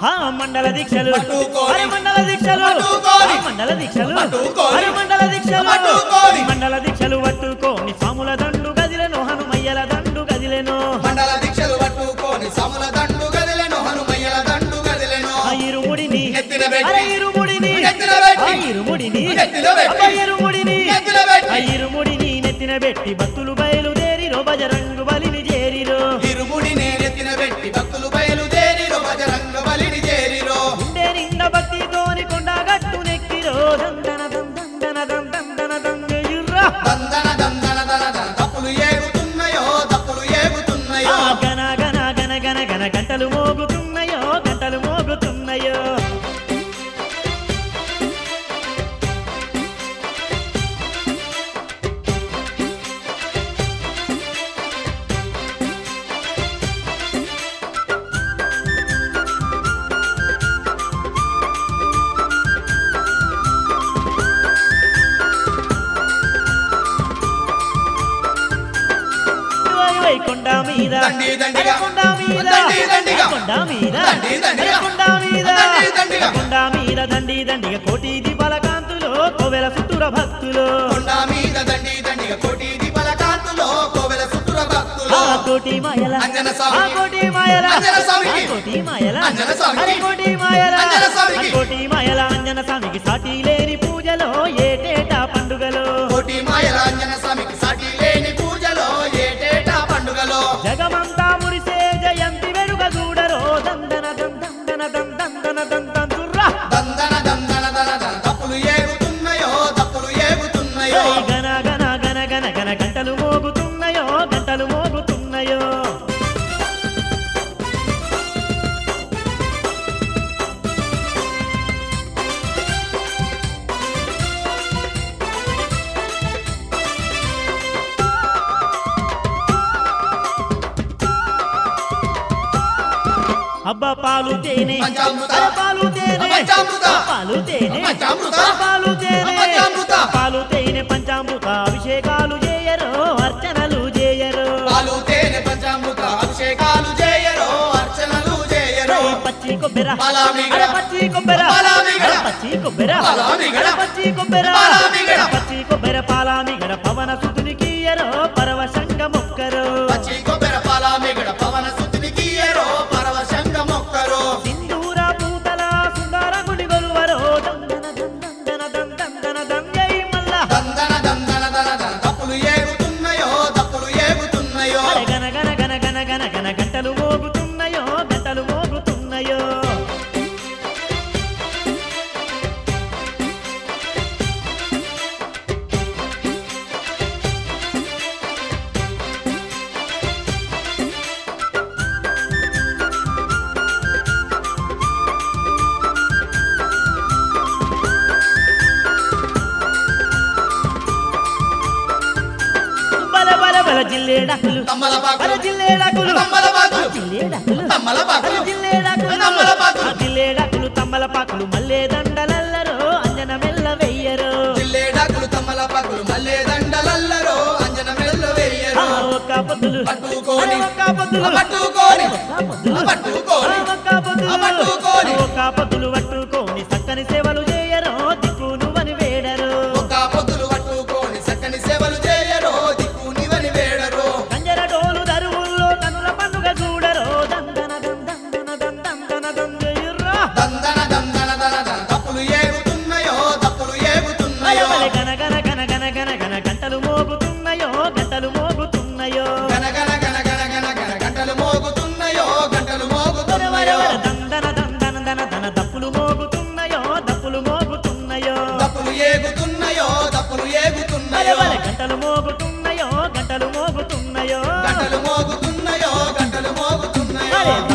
ఆ మండల దీక్షలు పట్టుకోని. అరే మండల దీక్షలు పట్టుకోని. ఆ మండల దీక్షలు పట్టుకోని. అరే మండల దీక్షలు పట్టుకోని. మండల దీక్షలు పట్టుకోని సాముల దండు గదిలెను హనుమయ్యల దండు గదిలెను మండల దీక్షలు పట్టుకొని సముల దండు గదిలెను హనుమయ్యల దండు గదిలెను ఆ ఇరుముడిని నెత్తిన పెట్టి. అరే ఇరుముడిని నెత్తిన పెట్టి. ఆ ఇరుముడిని నెత్తిన పెట్టి. అబ్బా ఇరుముడిని నెత్తిన పెట్టి. ఆ ఇరుముడిని నెత్తిన పెట్టి భక్తులు బయలుదేరిరో బజరంగు బలిని చేరిరో ఇరుముడి నేనెత్తిన పెట్టి భక్తులు బయలుదేరిరో బజరంగ బలిని చేరిరో గుండె నిండా భక్తితోని కొండ గట్టు నెక్కిరో దందన దందన దందన దందయుర్రా దందన దందన దన దన తప్పులు ఏగుతున్నాయో తప్పులు ఏగుతున్నాయో ఆ గన గన గన గన గన గంటలు మోగుతున్నాయో గంటలు మోగుతున్నాయో వై వై కొండ మీద దండి దండిగా. అరే కొండ మీద దండి దండిగా. కొండ మీద దండి దండిగా. అరే కొండ మీద దండి దండిగా. కొండ మీద దండి దండిగా కోటి దీపాల కాంతులో కోవెల చుట్టూర భక్తులు కొండ మీద దండి దండిగా కోటి దీపాల కాంతులో కోవెల సుతుర భక్తులు ఆ కోటి మాయల అంజన స్వామికి. ఆ కోటి మాయల అంజన స్వామికి. ఆ కోటి మాయల అంజన స్వామికి. అరే కోటి మాయల అంజన స్వామికి. ఆ కోటి మాయల అంజన స్వామికి సాటి లేని పూజలో ఏటేటా పండుగలో కోటి మాయలాంజన స్వామికి సాటి లేని పూజలో ఏటేటా పండుగలో జగమంతా మురిసే జయంతి వెనుక చూడరో దందన దందన దందన దందన దుర్రా దందన దందన దన దన తప్పులు ఏగుతున్నాయో తప్పులు ఏగుతున్నాయో గన గన గన గన గన గంటలు మోగుతున్నాయో గంటలు మోగుతున్నాయో అబ్బా పాలు తేనె పంచామృత. అరే పాలు తేనె పంచామృత. పాలు తేనె పంచామృత. పాలు తేనె పంచామృత. పాలు తేనె పంచామృత అభిషేకాలు చేయరు అర్చనలు చేయరు పాలు తేనె పంచామృత అభిషేకాలు చేయరో అర్చనలు చేయరో అరే పచ్చి కొబ్బెర పాలామిగడ. అరే పచ్చి కొబ్బెర పాలామిగడ. అరే పచ్చి కొబ్బెర పాలామిగడ. అరే పచ్చి కొబ్బెర పాలామిగడ. పచ్చి కొబ్బెర పాలామిగడ పవన సుతునికి ఎరో పరవశంగ మొక్కరు పచ్చి కొబ్బెర పాల మిగడ పవన సుతిని గీయరో పరవశంగ మొక్కరో సింధూర పూతల సుందర గుడి గొలువరో దందన దందన దందన దందై మల్ల దందన దందన దన దన తప్పులు ఏగుతున్నాయో తప్పులు ఏగుతున్నాయో అరే గన గన గన గన గన గన గంటలు మోగుతున్నాయో గంటలు మోగుతున్నాయో బల బల బల జిల్లేడాకులు తమ్మలపాకులు. అరే జిల్లేడాకులు తమ్మలపాకులు. జిల్లేడాకులు తమ్మలపాకులు. అరే జిల్లేడాకులు తమ్మలపాకులు. ఆ జిల్లేడాకులు తమ్మలపాకులు మల్లె దండలల్లరో అంజన మెల్ల వెయ్యరు జిల్లేడాకులు తమ్మలపాకులు మల్లె దండలల్లరో అంజన మెల్ల ఆ వేయరో ఒక్క పొద్దులు పట్టుకోని. అరే ఒక్క పొద్దులు ఆ పట్టుకోని. ఒక్క పొద్దులు ఆ పట్టుకోని. ఆ ఒక్క పొద్దులు ఆ పట్టుకోని. ఆ ఒక్క పొద్దులు పట్టుకోని చక్కని సేవలు చేయరు దిక్కు నువ్వని వేడరు ఒక పొద్దులు పట్టుకొని చక్కని సేవలు చేయరో దిక్కు నివని వేడరో కంజర డోలు దరువుల్లో కన్నుల పండుగ చూడరో దందన దందన దందన దందయుర్రా దందన దందన దన దన తప్పులు ఏగుతున్నాయో తప్పులు ఏగుతున్నాయో అయవలె గన గన గన గన గన గన గంటలు మోగుతున్నాయో గంటలు మోగుతున్నాయో గన గన గన గన గన గన గంటలు మోగుతున్నాయో గంటలు వర వర మోగుతున్నాయో వర దందన దందన దన దన దప్పులు మోగుతున్నాయో దప్పులు మోగుతున్నాయో తప్పులు ఏగుతున్నాయో తప్పులు వర ఏగుతున్నాయో వర గంటలు మోగుతున్నాయో గంటలు మోగుతున్నాయో గంటలు మోగుతున్నాయో గంటలు మోగుతున్నాయో అరే